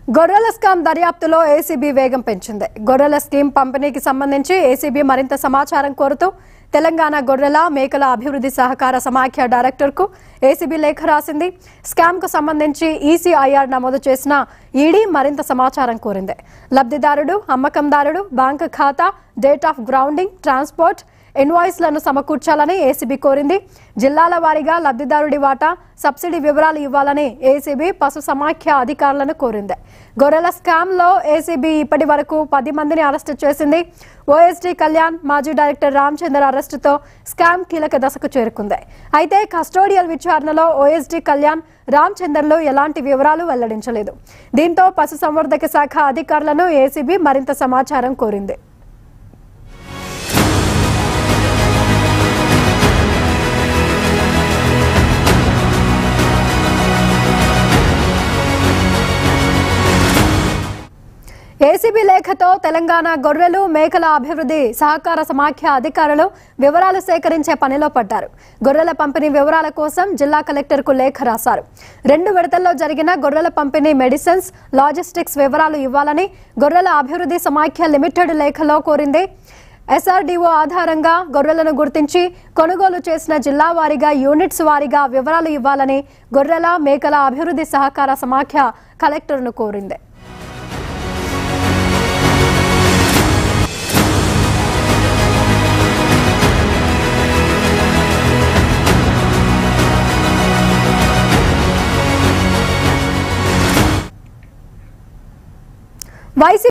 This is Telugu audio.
గొర్రెల స్కామ్ దర్యాప్తులో ఏసీబీ వేగం పెంచింది గొర్రెల స్కీమ్ పంపిణీకి సంబంధించి ఏసీబీ మరింత సమాచారం కోరుతూ తెలంగాణ గొర్రెల మేకల అభివృద్ధి సహకార సమాఖ్య డైరెక్టర్కు ఏసీబీ లేఖ రాసింది స్కామ్కు సంబంధించి ఈసీఐఆర్ నమోదు చేసిన ఈడీ మరింత సమాచారం కోరింది లబ్ధిదారుడు అమ్మకందారుడు బ్యాంకు ఖాతా డేట్ ఆఫ్ గ్రౌండింగ్ ట్రాన్స్పోర్ట్ ఇన్వాయిస్లను సమకూర్చాలని ఏసీబీ కోరింది జిల్లాల వారీగా లబ్ధిదారుడి వాటా సబ్సిడీ వివరాలు ఇవ్వాలని ఏసీబీ పశు సమాఖ్య అధికారులను కోరింది గొర్రెల స్కామ్లో ఏసీబీ ఇప్పటి వరకు పది మందిని అరెస్టు చేసింది ఓఎస్డీ కళ్యాణ్ మాజీ డైరెక్టర్ రామచందర్ అరెస్టుతో స్కామ్ కీలక దశకు చేరుకుంది అయితే కస్టోడియల్ విచారణలో ఓఎస్డీ కళ్యాణ్ రామచందర్లు ఎలాంటి వివరాలు వెల్లడించలేదు దీంతో పశుసంవర్ధక శాఖ అధికారులను ఏసీబీ మరింత సమాచారం కోరింది ఏసీబీ లేఖతో తెలంగాణ గొర్రెలు మేకల అభివృద్ధి సహకార సమాఖ్య అధికారులు వివరాలు సేకరించే పనిలో పడ్డారు గొర్రెల పంపిణీ వివరాల కోసం జిల్లా కలెక్టర్కు లేఖ రాశారు రెండు విడతల్లో జరిగిన గొర్రెల పంపిణీ మెడిసిన్స్ లాజిస్టిక్స్ వివరాలు ఇవ్వాలని గొర్రెల అభివృద్ధి సమాఖ్య లిమిటెడ్ లేఖలో కోరింది ఎస్ఆర్డీఓ ఆధారంగా గొర్రెలను గుర్తించి కొనుగోలు చేసిన జిల్లా వారీగా యూనిట్స్ వారీగా వివరాలు ఇవ్వాలని గొర్రెల మేకల అభివృద్ధి సహకార సమాఖ్య కలెక్టర్ను కోరింది వైసీపీ